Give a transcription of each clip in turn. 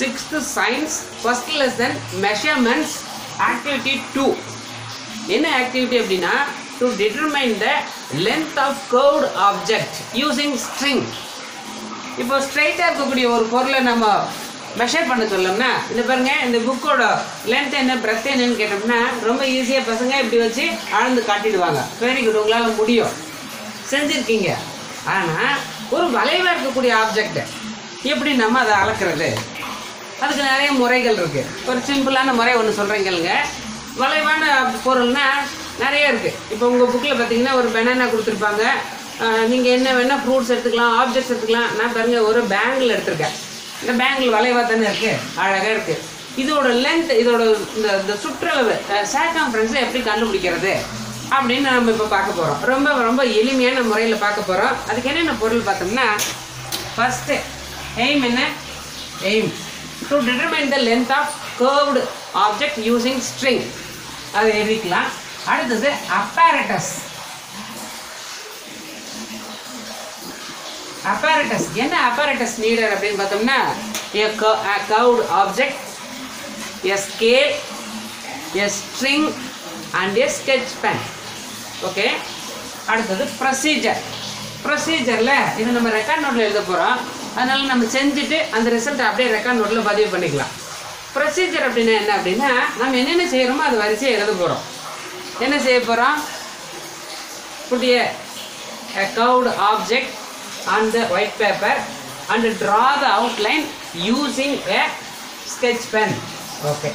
sixth science first lesson measurements activity two என்ன activity அப்படின்னா to determine the length of curved object using string இப்போ ஸ்ட்ரைட்டாக இருக்கக்கூடிய ஒரு பொருளை நம்ம மெஷர் பண்ண சொல்லோம்னா இந்த பாருங்க இந்த புக்கோட லென்த் என்ன பிரெத் என்னன்னு கேட்டோம்னா ரொம்ப ஈஸியாக பசங்க இப்படி வச்சு அளந்து காட்டிடுவாங்க வெரி குட் உங்களால் முடியும் செஞ்சுருக்கீங்க ஆனால் ஒரு வளைவாக இருக்கக்கூடிய ஆப்ஜெக்ட் எப்படி நம்ம அதை அளக்கிறது அதுக்கு நிறைய முறைகள் இருக்குது ஒரு சிம்பிளான முறை ஒன்று சொல்கிறீங்களுங்க வளைவான பொருள்னா நிறைய இருக்குது இப்போ உங்கள் புக்கில் பார்த்தீங்கன்னா ஒரு பெனானா கொடுத்துருப்பாங்க நீங்கள் என்ன வேணால் ஃப்ரூட்ஸ் எடுத்துக்கலாம் ஆப்ஜெக்ட்ஸ் எடுத்துக்கலாம் நான் பாருங்க ஒரு பேங்கிள் எடுத்திருக்கேன் இந்த பேங்கிள் வளைவாக தானே இருக்குது அழகாக இருக்குது இதோட லென்த் இதோட இந்த இந்த சுற்றளவு சேக்கான்ஃபரன்ஸை எப்படி கண்டுபிடிக்கிறது அப்படின்னு நம்ம இப்போ பார்க்க போகிறோம் ரொம்ப ரொம்ப எளிமையான முறையில் பார்க்க போகிறோம் அதுக்கு என்னென்ன பொருள் பார்த்தோம்னா ஃபஸ்ட்டு எய்ம் என்ன aim to determine the length of curved object using string அதை எழுதிக்கலாம் அடுத்தது அப்பாரட்டஸ் apparatus என்ன apparatus needed அப்படின்னு பார்த்தோம்னா a cur- a curved object a scale a string and a sketch pen okay அடுத்தது ப்ரொசீஜர் ப்ரொசீஜரில் இது நம்ம ரெக்கார்ட் நோட்டில் எழுத போகிறோம் அதனால நம்ம செஞ்சுட்டு அந்த ரிசல்ட்டை அப்படியே ரெக்கார்ட் நோட்டில் பதிவு பண்ணிக்கலாம் ப்ரொசீஜர் அப்படின்னா என்ன அப்படின்னா நம்ம என்னென்ன செய்கிறோமோ அது வரிசையாக எழுத போகிறோம் என்ன செய்ய போகிறோம் put a, a curved object on the white paper and draw the outline using a sketch pen okay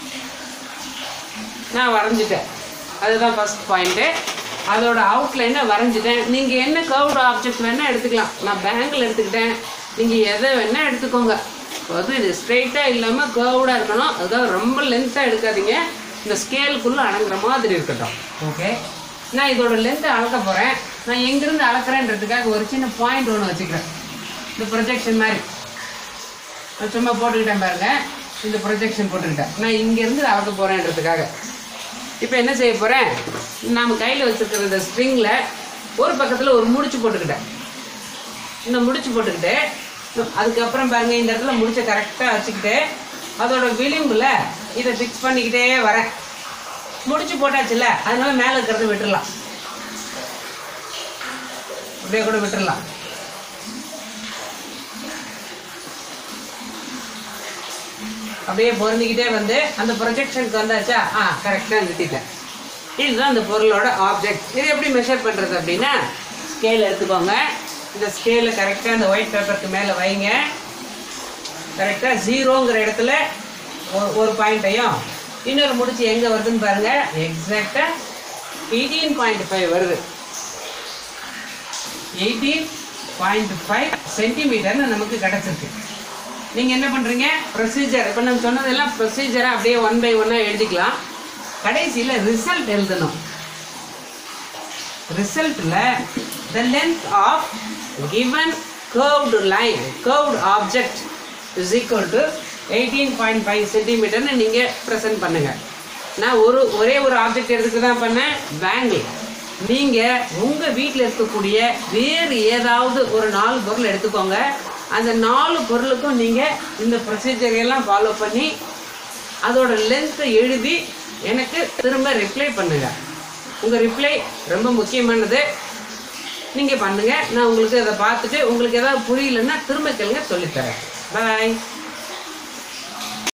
நான் வரைஞ்சிட்டேன் அதுதான் ஃபர்ஸ்ட் பாயிண்ட்டு அதோட அவுட்லைனை வரைஞ்சிட்டேன் நீங்கள் என்ன கர்வ்டு ஆப்ஜெக்ட் வேணால் எடுத்துக்கலாம் நான் பேங்கில் எடுத்துக்கிட்டேன் நீங்கள் எதை வேணால் எடுத்துக்கோங்க அது இது ஸ்ட்ரெயிட்டாக இல்லாமல் கர்வ்டாக இருக்கணும் அதுக்காக ரொம்ப லென்த்தாக எடுக்காதீங்க இந்த ஸ்கேலுக்குள்ளே அடங்குற மாதிரி இருக்கட்டும் ஓகே நான் இதோட லென்த்தை அளக்க போகிறேன் நான் எங்கேருந்து அளக்குறேன்றதுக்காக ஒரு சின்ன பாயிண்ட் ஒன்று வச்சுக்கிறேன் இந்த ப்ரொஜெக்ஷன் மாதிரி நான் சும்மா போட்டுக்கிட்டேன் பாருங்க இந்த ப்ரொஜெக்ஷன் போட்டுக்கிட்டேன் நான் இங்கேருந்து அளக்க போகிறேன்றதுக்காக இப்போ என்ன செய்ய போகிறேன் நாம் கையில் வச்சுருக்கிற இந்த ஸ்ட்ரிங்கில் ஒரு பக்கத்தில் ஒரு முடிச்சு போட்டுக்கிட்டேன் இந்த முடிச்சு போட்டுக்கிட்டு அதுக்கப்புறம் பாருங்க இந்த இடத்துல முடிச்ச கரெக்டாக வச்சுக்கிட்டு அதோட விளிம்புல இதை ஃபிக்ஸ் பண்ணிக்கிட்டே வரேன் முடிச்சு போட்டாச்சுல்ல அதனால மேலே இருக்கிறத விட்டுறலாம் அப்படியே கூட விட்டுறலாம் அப்படியே பொருந்திக்கிட்டே வந்து அந்த ப்ரொஜெக்ஷனுக்கு வந்தாச்சா ஆ கரெக்டாக நிறுத்திட்டேன் இதுதான் அந்த பொருளோட ஆப்ஜெக்ட் இது எப்படி மெஷர் பண்ணுறது அப்படின்னா ஸ்கேல் எடுத்துக்கோங்க இந்த ஸ்கேலை கரெக்டாக அந்த ஒயிட் பேப்பருக்கு மேலே வைங்க கரெக்டாக ஜீரோங்கிற இடத்துல ஒரு ஒரு பாயிண்ட்டையும் இன்னொரு முடிச்சு எங்கே வருதுன்னு பாருங்க எக்ஸாக்டாக எயிட்டீன் பாயிண்ட் ஃபைவ் வருது எயிட்டீன் பாயிண்ட் ஃபைவ் சென்டிமீட்டர்னு நமக்கு கிடச்சிருக்கு நீங்கள் என்ன பண்ணுறீங்க ப்ரொசீஜர் இப்போ நம்ம சொன்னதெல்லாம் ப்ரொசீஜரை அப்படியே ஒன் பை ஒன்னாக எழுதிக்கலாம் கடைசியில் ரிசல்ட் எழுதணும் ரிசல்ட்டில் the length of given curved line curved object is equal to eighteen point five சென்டிமீட்டர்னு நீங்கள் ப்ரெசென்ட் பண்ணுங்கள் நான் ஒரு ஒரே ஒரு ஆப்ஜெக்ட் எடுத்துட்டு தான் பண்ணேன் பேங்கிள் நீங்கள் உங்கள் வீட்டில் இருக்கக்கூடிய வேறு ஏதாவது ஒரு நாலு பொருள் எடுத்துக்கோங்க அந்த நாலு பொருளுக்கும் நீங்கள் இந்த ப்ரொசீஜர் எல்லாம் ஃபாலோ பண்ணி அதோட லென்த்தை எழுதி எனக்கு திரும்ப ரிப்ளை பண்ணுங்க உங்கள் ரிப்ளை ரொம்ப முக்கியமானது நீங்கள் பண்ணுங்க நான் உங்களுக்கு அதை பார்த்துட்டு உங்களுக்கு ஏதாவது புரியலன்னா திரும்ப கேளுங்க சொல்லித்தரேன் பாய்